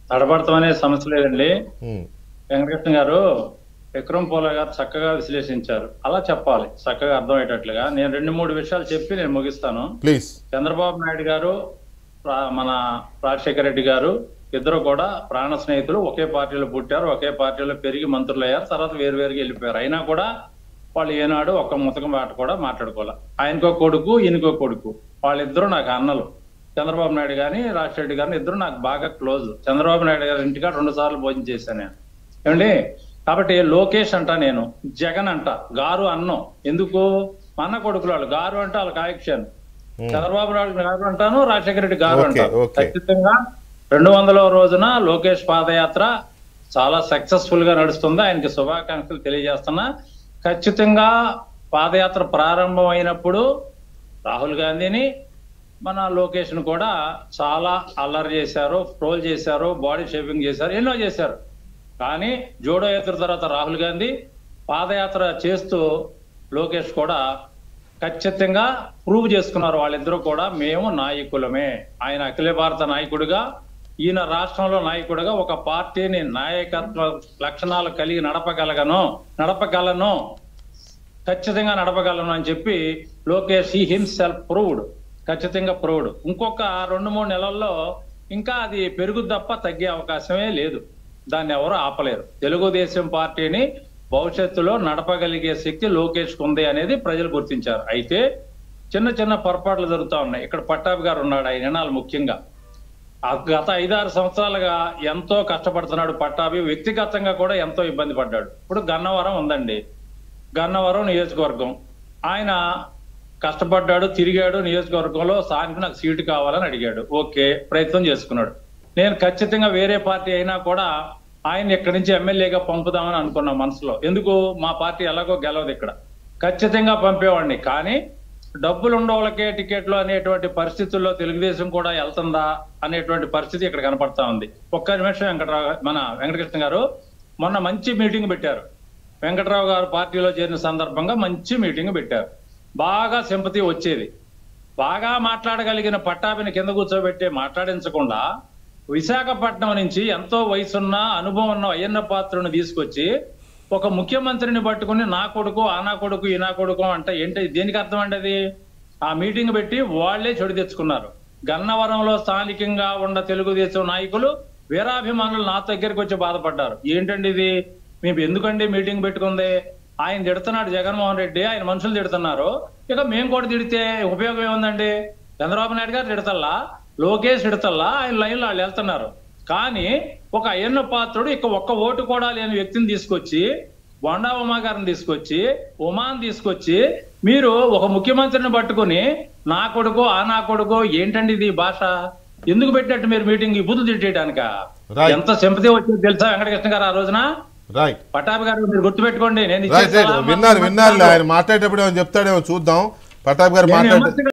తడబడతాం అనే సమస్య లేదండి ఉమ్, వెంకటకృష్ణ గారు విక్రమ్ పోలా గారు చక్కగా విశ్లేషించారు అలా చెప్పాలి చక్కగా అర్థమయ్యేటట్లుగా నేను రెండు మూడు విషయాలు చెప్పి నేను ముగిస్తాను ప్లీజ్ చంద్రబాబు నాయుడు గారు రా- మన రాజశేఖర రెడ్డి గారు ఇద్దరు కూడా ప్రాణ స్నేహితులు ఒకే పార్టీలో పుట్టారు ఒకే పార్టీలో పెరిగి మంత్రులు అయ్యారు తర్వాత వేరు వేరుగా వెళ్ళిపోయారు అయినా కూడా వాళ్ళు ఏనాడు ఒక్క ముతకం మాట కూడా మాట్లాడుకోవాలి ఆయనకో కొడుకు ఈయనకో కొడుకు వాళ్ళిద్దరూ నాకు అన్నలు చంద్రబాబు నాయుడు గాని రాజశేఖర రెడ్డి గారిని ఇద్దరు నాకు బాగా క్లోజ్ చంద్రబాబు నాయుడు గారి ఇంటికాడ రెండు సార్లు భోజనం చేశాను నేను ఏమండి కాబట్టి లోకేష్ అంట నేను జగన్ అంట గారు అన్నం ఎందుకు మా అన్న కొడుకులు వాళ్ళు గారు అంటే వాళ్ళ కాయక్షాను చంద్రబాబు నాయుడు గారు అంటాను రాజశేఖర రెడ్డి గారు ఓకే, అంటాను ఓకే. ఖచ్చితంగా రెండు వందల రోజున లోకేష్ పాదయాత్ర చాలా సక్సెస్ఫుల్ గా నడుస్తుంది ఆయనకి శుభాకాంక్షలు తెలియజేస్తున్నా ఖచ్చితంగా పాదయాత్ర ప్రారంభమైనప్పుడు రాహుల్ గాంధీని మన లోకేష్ ను కూడా చాలా అల్లరి చేశారు ట్రోల్ చేశారు బాడీ షేపింగ్ చేశారు ఎన్నో చేశారు కానీ జోడో యాత్ర తర్వాత రాహుల్ గాంధీ పాదయాత్ర చేస్తూ లోకేష్ కూడా ఖచ్చితంగా ప్రూవ్ చేసుకున్నారు వాళ్ళిద్దరూ కూడా మేము నాయకులమే ఆయన అఖిల భారత నాయకుడిగా ఈయన రాష్ట్రంలో నాయకుడిగా ఒక పార్టీని నాయకత్వ లక్షణాలు కలిగి నడపగలగను నడపగలను ఖచ్చితంగా నడపగలను అని చెప్పి లోకేష్ ఈ హిమ్సెల్ఫ్ ప్రూవ్డ్ ఖచ్చితంగా ప్రూవ్డ్ ఇంకొక రెండు మూడు నెలల్లో ఇంకా అది పెరుగు తప్ప తగ్గే అవకాశమే లేదు దాన్ని ఎవరు ఆపలేరు తెలుగుదేశం పార్టీని భవిష్యత్తులో నడపగలిగే శక్తి లోకేష్ ఉంది అనేది ప్రజలు గుర్తించారు అయితే చిన్న చిన్న పొరపాట్లు జరుగుతూ ఉన్నాయి ఇక్కడ పట్టాభి గారు ఉన్నాడు ఆయన వినాలి ముఖ్యంగా ఆ గత ఐదారు సంవత్సరాలుగా ఎంతో కష్టపడుతున్నాడు పట్టాభి వ్యక్తిగతంగా కూడా ఎంతో ఇబ్బంది పడ్డాడు ఇప్పుడు గన్నవరం ఉందండి గన్నవరం నియోజకవర్గం ఆయన కష్టపడ్డాడు తిరిగాడు నియోజకవర్గంలో సాయంత్రం నాకు సీటు కావాలని అడిగాడు ఓకే ప్రయత్నం చేసుకున్నాడు నేను ఖచ్చితంగా వేరే పార్టీ అయినా కూడా ఆయన ఇక్కడి నుంచి ఎమ్మెల్యేగా పంపుదామని అనుకున్నా మనసులో ఎందుకు మా పార్టీ ఎలాగో గెలవదు ఇక్కడ ఖచ్చితంగా పంపేవాడిని కానీ డబ్బులు ఉండవాళ్ళకే టికెట్లు అనేటువంటి పరిస్థితుల్లో తెలుగుదేశం కూడా వెళ్తుందా అనేటువంటి పరిస్థితి ఇక్కడ కనపడతా ఉంది ఒక్క నిమిషం వెంకటరావు గారు- మన వెంకటకృష్ణ గారు మొన్న మంచి మీటింగ్ పెట్టారు వెంకటరావు గారు పార్టీలో చేరిన సందర్భంగా మంచి మీటింగ్ పెట్టారు బాగా సింపతి వచ్చేది బాగా మాట్లాడగలిగిన పట్టాభిని కింద కూర్చోబెట్టి మాట్లాడించకుండా విశాఖపట్నం నుంచి ఎంతో వయసున్న అనుభవం ఉన్న అయ్యన్న పాత్రను తీసుకొచ్చి ఒక ముఖ్యమంత్రిని పట్టుకుని నా కొడుకు ఆ నా కొడుకు ఈ నా కొడుకు అంటే ఏంటి దేనికి అర్థం అండి అది ఆ మీటింగ్ పెట్టి వాళ్లే చెడు తెచ్చుకున్నారు గన్నవరంలో స్థానికంగా ఉన్న తెలుగుదేశం నాయకులు వీరాభిమానులు నా దగ్గరికి వచ్చి బాధపడ్డారు ఏంటండి ఇది మేము ఎందుకండి మీటింగ్ పెట్టుకుంది ఆయన తిడుతున్నాడు జగన్మోహన్ రెడ్డి ఆయన మనుషులు తిడుతున్నారు ఇక మేము కూడా తిడితే ఉపయోగం ఏముందండి చంద్రబాబు నాయుడు గారు తిడతల్లా లోకేష్ తిడతల్లా ఆయన లైన్లో వాళ్ళు వెళ్తున్నారు కానీ ఒక అయ్యన్న పాత్రుడు ఇక ఒక్క ఓటు కూడా లేని వ్యక్తిని తీసుకొచ్చి బొండా ఉమా గారిని తీసుకొచ్చి ఉమాని తీసుకొచ్చి మీరు ఒక ముఖ్యమంత్రిని పట్టుకొని నా కొడుకు ఆ నా కొడుకు ఏంటండి ఇది భాష ఎందుకు పెట్టినట్టు మీరు మీటింగ్ ఈ బుద్ధి తిట్టేయడానిక Right. ఎంత సింపతి వచ్చింది తెలుసా వెంకటకృష్ణ గారు ఆ రోజున రైట్ పటాభి గారు మీరు గుర్తుపెట్టుకోండి నేను ఇచ్చే రైట్ రైట్ సలహా విన్నారు మాత్రం విన్నారు మర్చిపోకండి. ఆయన మాట్లాడేటప్పుడు ఏమైనా చెప్తాడేమో చూద్దాం పటాబ్ గారు నేను మాట్లాడే విమర్శగా